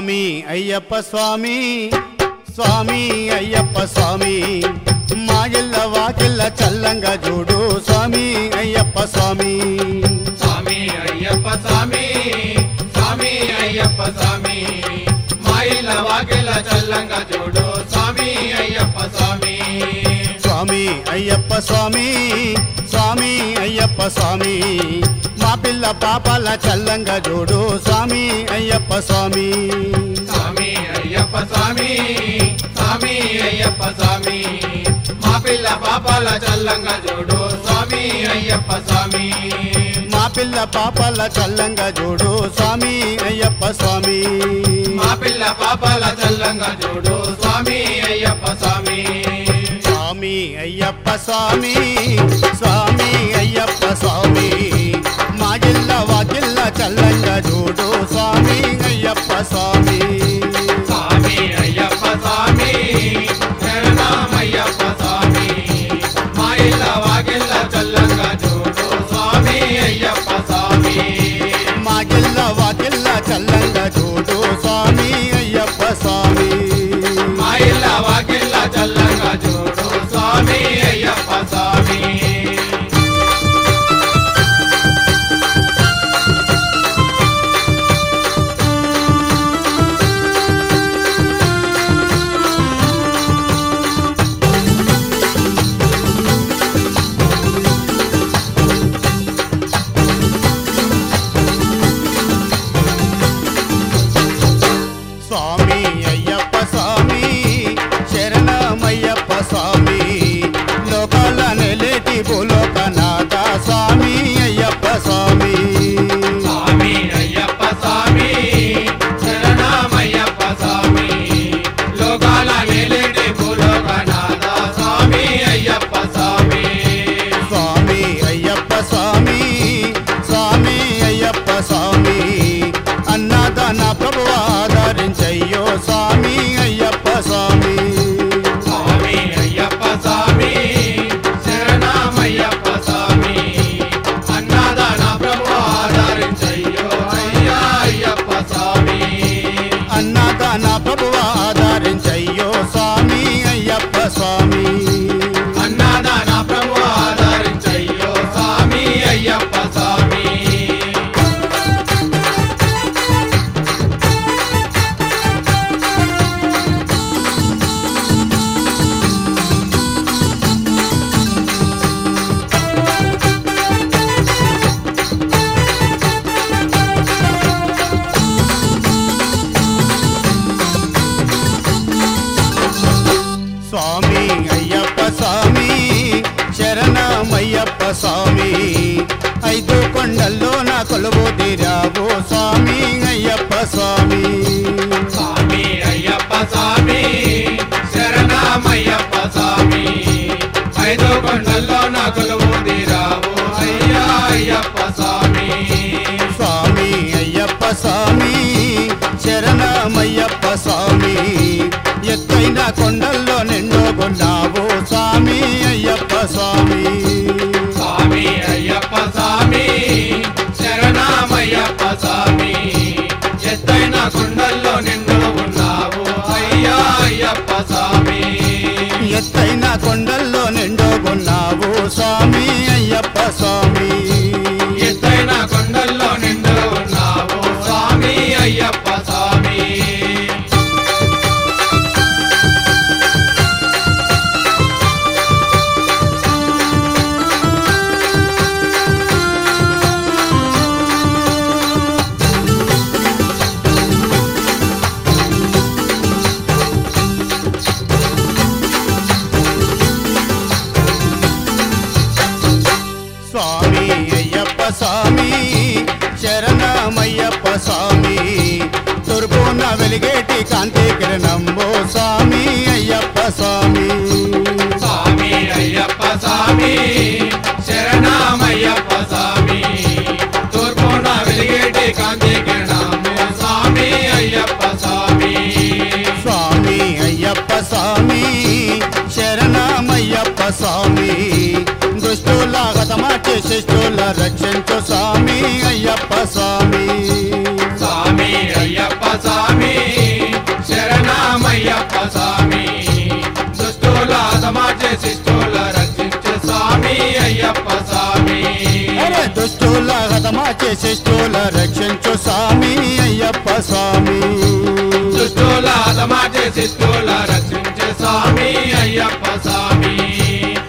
స్వామి అయ్యప్ప స్వామి స్వామి అయ్యప్ప స్వామి మా ఇళ్ళ వాకిళ్ళ చల్లంగా చూడు స్వామి అయ్యప్ప స్వామి స్వామి అయ్యప్ప స్వామి స్వామి అయ్యప్ప స్వామి మా ఇళ్ళ వాకిళ్ళ చల్లంగా చూడు స్వామి అయ్యప్ప స్వామి స్వామి అయ్యప్ప స్వామి స్వామి అయ్యప్ప స్వామి మా పిల్ల పాపాల చల్లంగా చూడు స్వామి అయ్యప్ప స్వామి స్వామి అయ్యప్ప స్వామి స్వామి అయ్యప్ప స్వామి మా పిల్ల పాపాల చల్లంగా చూడు స్వామి అయ్యప్ప స్వామి మా పిల్ల పాపాల చల్లంగా చూడు స్వామి అయ్యప్ప స్వామి మా పిల్ల పాపాల చల్లంగా చూడు స్వామి అయ్యప్ప స్వామి స్వామి అయ్యప్ప స్వామి స్వామి అయ్యప్ప స్వామి మా జిల్ల వాకిల్ల చల్లంగా చూడు స్వామి అయ్యప్ప స్వామి స్వామి అయ్యప్ప స్వామి శరణమయ్యప్ప స్వామి మా ఇళ్ళ వాకిళ్ళ చల్లంగా చూడు స్వామి అయ్యప్ప స్వామి మా జిల్ల వాకిల్ల చల్లంగా చూడు స్వామి అయ్యప్ప స్వామి మా ఇళ్ళ వాకిళ్ళ చల్లంగా చూడు స్వామి అయ్యప్ప స్వామి స్వామి అయ్యప్ప స్వామి శరణమయ్యప్ప స్వామి లోకాల నెలేటి భూలోకనాథ స్వామి అయ్యప్ప స్వామి స్వామి అయ్యప్ప స్వామి శరణమయ్యప్ప స్వామి లోకాల నేలేటి భూలోకనాథ స్వామి అయ్యప్ప స్వామి స్వామి అయ్యప్ప స్వామి స్వామి అయ్యప్ప స్వామి అన్నదాన ప్రభు ఆదరించయ్యో స్వామి అయ్యప్ప స్వామి స్వామి అయ్యప్ప స్వామి శరణమయ్యప్ప స్వామి అన్నదాన ప్రభు ఆదరించయ్యో అయ్యా అయ్యప్ప స్వామి అన్నదాన ప్రభు ఆదరించయ్యో స్వామి అయ్యప్ప స్వామి అన్నదాన ప్రభు ఆదరించయ్యో స్వామి అయ్యప్ప స్వామి స్వామి అయ్యప్ప స్వామి శరణమయ్యప్ప స్వామి ఐదు కొండల్లో నా కొలువు తీరావు స్వామి అయ్యప్ప స్వామి స్వామి అయ్యప్ప స్వామి శరణమయ్యప్ప స్వామి ఐదో కొండల్లో నా కొలువు తీరావు అయ్యా అయ్యప్ప స్వామి స్వామి అయ్యప్ప స్వామి శరణమయ్యప్ప స్వామి ఎత్తైన కొండల్లో నిండుకున్నావు స్వామి అయ్యప్ప స్వామి స్వామి అయ్యప్ప స్వామి శరణమయ్యప్ప స్వామి ఎత్తైన కొండల్లో నిండు ఉన్నావు అయ్యా అయ్యప్ప స్వామి ఎత్తైన కొండల్లో నిండుకున్నావు స్వామి అయ్యప్ప స్వామి ఎత్తైన కొండల్లో నిండు ఉన్నావు స్వామి అయ్యప్ప స్వామి స్వామి అయ్యప్ప స్వామి శరణమయ్యప్ప స్వామి తూర్పున వెలిగేటి కాంతి కిరణంబో స్వామి అయ్యప్ప స్వామి స్వామి అయ్యప్ప స్వామి శరణమయ్యప్ప స్వామి తూర్పున వెలిగేటి కాంతి కిరణము స్వామి అయ్యప్ప స్వామి స్వామి అయ్యప్ప స్వామి శరణమయ్యప్ప స్వామి దుష్టుల హతమార్చి శిష్టుల రక్షించు స్వామి అయ్యప్ప స్వామి స్వామి అయ్యప్ప స్వామి శిష్టుల రక్షించే స్వామి అయ్యప్ప స్వామి అరే దుష్టుల హతమాచే శిష్టుల రక్షించు స్వామి అయ్యప్ప స్వామి దుష్టుల హతమాచే శిష్టుల రక్షించే స్వామి అయ్యప్ప స్వామి